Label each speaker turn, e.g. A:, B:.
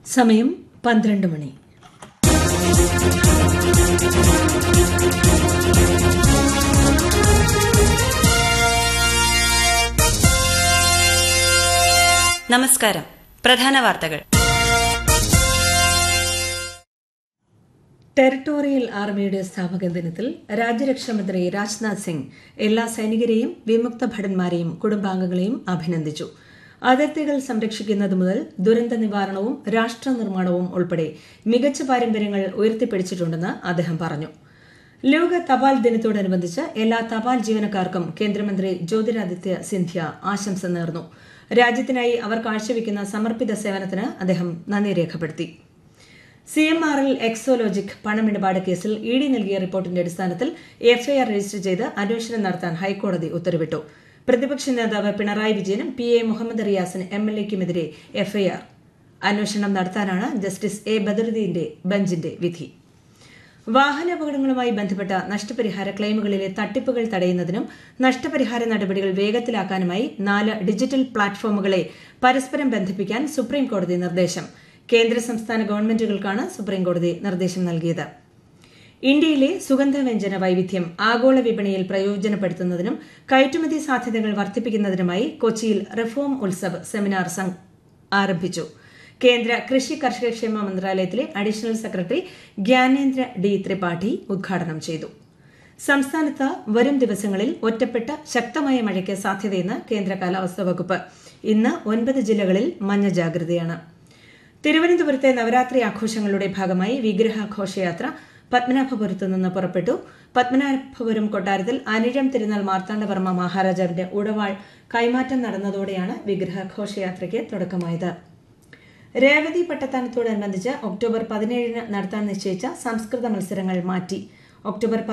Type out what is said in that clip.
A: സമയം പന്ത്രണ്ട് മണി
B: നമസ്കാരം പ്രധാന വാർത്തകൾ
A: ടെറിട്ടോറിയൽ ആർമിയുടെ സ്ഥാപക ദിനത്തിൽ രാജ്യരക്ഷാമന്ത്രി രാജ്നാഥ് സിംഗ് എല്ലാ സൈനികരെയും വിമുക്ത ഭടന്മാരെയും കുടുംബാംഗങ്ങളെയും അഭിനന്ദിച്ചു അതിർത്തികൾ സംരക്ഷിക്കുന്നത് മുതൽ ദുരന്ത നിവാരണവും രാഷ്ട്ര നിർമ്മാണവും ഉൾപ്പെടെ മികച്ച പാരമ്പര്യങ്ങൾ ഉയർത്തിപ്പിടിച്ചിട്ടുണ്ടെന്ന് അദ്ദേഹം പറഞ്ഞു ലോക തപാൽ ദിനത്തോടനുബന്ധിച്ച് എല്ലാ തപാൽ ജീവനക്കാർക്കും കേന്ദ്രമന്ത്രി ജ്യോതിരാദിത്യ സിന്ധ്യ ആശംസ നേർന്നു രാജ്യത്തിനായി അവർ കാഴ്ചവെക്കുന്ന സമർപ്പിത സേവനത്തിന് അദ്ദേഹം നന്ദി രേഖപ്പെടുത്തി C M R L Exalogic പണമിടപാട് കേസിൽ ഇ ഡി നൽകിയ റിപ്പോർട്ടിന്റെ അടിസ്ഥാനത്തിൽ എഫ്ഐആർ രജിസ്റ്റർ ചെയ്ത് അന്വേഷണം നടത്താൻ ഹൈക്കോടതി ഉത്തരവിട്ടു പ്രതിപക്ഷ നേതാവ് പിണറായി വിജയനും പി എ മുഹമ്മദ് റിയാസിന് എം എൽ എക്കുമെതിരെ എഫ്ഐആർ അന്വേഷണം നടത്താനാണ് ജസ്റ്റിസ് എ ബദറുദ്ദീന്റെ ബെഞ്ചിന്റെ വിധി വാഹനാപകടങ്ങളുമായി ബന്ധപ്പെട്ട നഷ്ടപരിഹാര ക്ലെയിമുകളിലെ തട്ടിപ്പുകൾ തടയുന്നതിനും നഷ്ടപരിഹാര നടപടികൾ വേഗത്തിലാക്കാനുമായി നാല് ഡിജിറ്റൽ പ്ലാറ്റ്ഫോമുകളെ പരസ്പരം ബന്ധിപ്പിക്കാൻ സുപ്രീം കോടതി നിർദ്ദേശം കേന്ദ്ര സംസ്ഥാന ഗവൺമെന്റുകൾക്കാണ് സുപ്രീംകോടതി നിർദ്ദേശം നൽകിയത് ഇന്ത്യയിലെ സുഗന്ധവ്യഞ്ജന വൈവിധ്യം ആഗോള വിപണിയിൽ പ്രയോജനപ്പെടുത്തുന്നതിനും കയറ്റുമതി സാധ്യതകൾ വർദ്ധിപ്പിക്കുന്നതിനുമായി കൊച്ചിയിൽ റിഫോം ഉത്സവ് സെമിനാർ ആരംഭിച്ചു കേന്ദ്ര കൃഷി കർഷകക്ഷേമ മന്ത്രാലയത്തിലെ additional secretary Gnanendra D Tripathi ഉദ്ഘാടനം ചെയ്തു സംസ്ഥാനത്ത് വരും ദിവസങ്ങളിൽ ഒറ്റപ്പെട്ട ശക്തമായ മഴയ്ക്ക് സാധ്യതയെന്ന് കേന്ദ്ര കാലാവസ്ഥാ വകുപ്പ് ഇന്ന് ഒൻപത് ജില്ലകളിൽ മഞ്ഞ ജാഗ്രതയാണ് തിരുവനന്തപുരത്തെ നവരാത്രി ആഘോഷങ്ങളുടെ ഭാഗമായി വിഗ്രഹഘോഷയാത്ര പത്മനാഭപുരത്തു നിന്ന് പുറപ്പെട്ടു പത്മനാഭപുരം കൊട്ടാരത്തിൽ അനിഴം തിരുനാൾ മാർത്താണ്ഡവർമ്മ മഹാരാജാവിന്റെ ഉടവാൾ കൈമാറ്റം നടന്നതോടെയാണ് വിഗ്രഹഘോഷയാത്രയ്ക്ക് തുടക്കമായത് രേവതി പട്ടത്താനത്തോടനുബന്ധിച്ച് ഒക്ടോബർ പതിനേഴിന് നടത്താൻ നിശ്ചയിച്ച സംസ്കൃത മത്സരങ്ങൾ മാറ്റി ഒക്ടോബർ